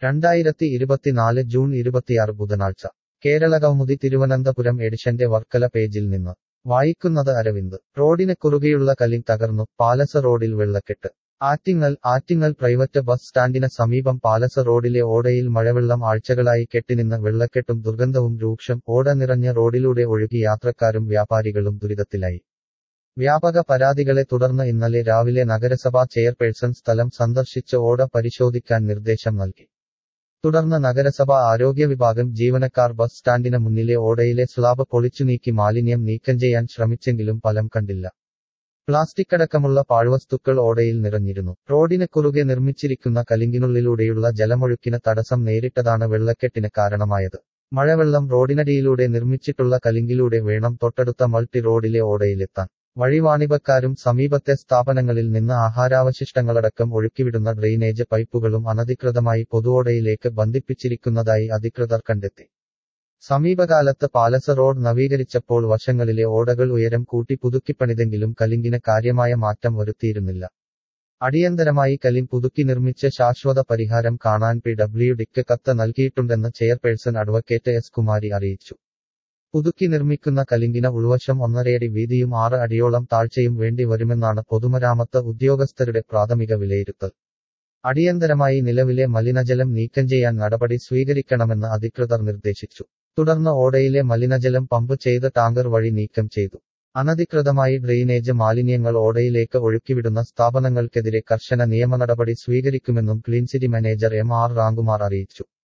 രണ്ടായിരത്തി ഇരുപത്തിനാല് ജൂൺ ഇരുപത്തിയാറ് ബുധനാഴ്ച കേരള കൗമുദി തിരുവനന്തപുരം എഡിഷന്റെ വർക്കല പേജിൽ നിന്ന് വായിക്കുന്നത് അരവിന്ദ് റോഡിന് കുറുകെയുള്ള കലിങ് തകർന്നു പാലസ റോഡിൽ വെള്ളക്കെട്ട് ആറ്റിങ്ങൽ ആറ്റിങ്ങൽ പ്രൈവറ്റ് ബസ് സ്റ്റാൻഡിന് സമീപം പാലസ റോഡിലെ ഓടയിൽ മഴവെള്ളം ആഴ്ചകളായി കെട്ടിനിന്ന് വെള്ളക്കെട്ടും ദുർഗന്ധവും രൂക്ഷം ഓട നിറഞ്ഞ റോഡിലൂടെ ഒഴുകി യാത്രക്കാരും വ്യാപാരികളും ദുരിതത്തിലായി വ്യാപക പരാതികളെ തുടർന്ന് ഇന്നലെ രാവിലെ നഗരസഭാ ചെയർപേഴ്സൺ സ്ഥലം സന്ദർശിച്ച് ഓട പരിശോധിക്കാൻ നിർദ്ദേശം നൽകി തുടർന്ന് നഗരസഭാ ആരോഗ്യ വിഭാഗം ജീവനക്കാർ ബസ് സ്റ്റാൻഡിന് മുന്നിലെ ഓടയിലെ സ്ലാബ് പൊളിച്ചുനീക്കി മാലിന്യം നീക്കം ചെയ്യാൻ ശ്രമിച്ചെങ്കിലും ഫലം കണ്ടില്ല പ്ലാസ്റ്റിക് അടക്കമുള്ള പാഴ്വസ്തുക്കൾ ഓടയിൽ നിറഞ്ഞിരുന്നു റോഡിന് കുറുകെ നിർമ്മിച്ചിരിക്കുന്ന കലിങ്കിനുള്ളിലൂടെയുള്ള ജലമൊഴുക്കിന് തടസ്സം നേരിട്ടതാണ് വെള്ളക്കെട്ടിന് കാരണമായത് മഴവെള്ളം റോഡിനടിയിലൂടെ നിർമ്മിച്ചിട്ടുള്ള കലിങ്കിലൂടെ വേണം തൊട്ടടുത്ത മൾട്ടി റോഡിലെ ഓടയിലെത്താൻ വഴിവാണിഭക്കാരും സമീപത്തെ സ്ഥാപനങ്ങളിൽ നിന്ന് ആഹാരാവശിഷ്ടങ്ങളടക്കം ഒഴുക്കിവിടുന്ന ഡ്രെയിനേജ് പൈപ്പുകളും അനധികൃതമായി പൊതുവോടയിലേക്ക് ബന്ധിപ്പിച്ചിരിക്കുന്നതായി അധികൃതർ കണ്ടെത്തി സമീപകാലത്ത് പാലസ റോഡ് നവീകരിച്ചപ്പോൾ വശങ്ങളിലെ ഓടകൾ ഉയരം കൂട്ടി പുതുക്കിപ്പണിതെങ്കിലും കലിങ്കിന് കാര്യമായ മാറ്റം വരുത്തിയിരുന്നില്ല അടിയന്തരമായി കലിം പുതുക്കി നിർമ്മിച്ച് ശാശ്വത പരിഹാരം കാണാൻ പി ഡബ്ല്യു ഡിക്ക് കത്ത് നൽകിയിട്ടുണ്ടെന്ന് ചെയർപേഴ്സൺ അഡ്വക്കേറ്റ് എസ് കുമാരി അറിയിച്ചു പുതുക്കി നിർമ്മിക്കുന്ന കലിങ്കിന് ഉൾവശം ഒന്നരയടി വീതിയും ആറ് അടിയോളം താഴ്ചയും വേണ്ടി വരുമെന്നാണ് പൊതുമരാമത്ത് ഉദ്യോഗസ്ഥരുടെ പ്രാഥമിക വിലയിരുത്തൽ അടിയന്തരമായി നിലവിലെ മലിനജലം നീക്കം ചെയ്യാൻ നടപടി സ്വീകരിക്കണമെന്ന് അധികൃതർ നിർദ്ദേശിച്ചു തുടർന്ന് ഓടയിലെ മലിനജലം പമ്പ് ചെയ്ത് ടാങ്കർ വഴി നീക്കം ചെയ്തു അനധികൃതമായി ഡ്രെയിനേജ് മാലിന്യങ്ങൾ ഓടയിലേക്ക് ഒഴുക്കിവിടുന്ന സ്ഥാപനങ്ങൾക്കെതിരെ കർശന നിയമ നടപടി സ്വീകരിക്കുമെന്നും ക്ലീൻസിറ്റി മാനേജർ എം ആർ റാങ്കുമാർ അറിയിച്ചു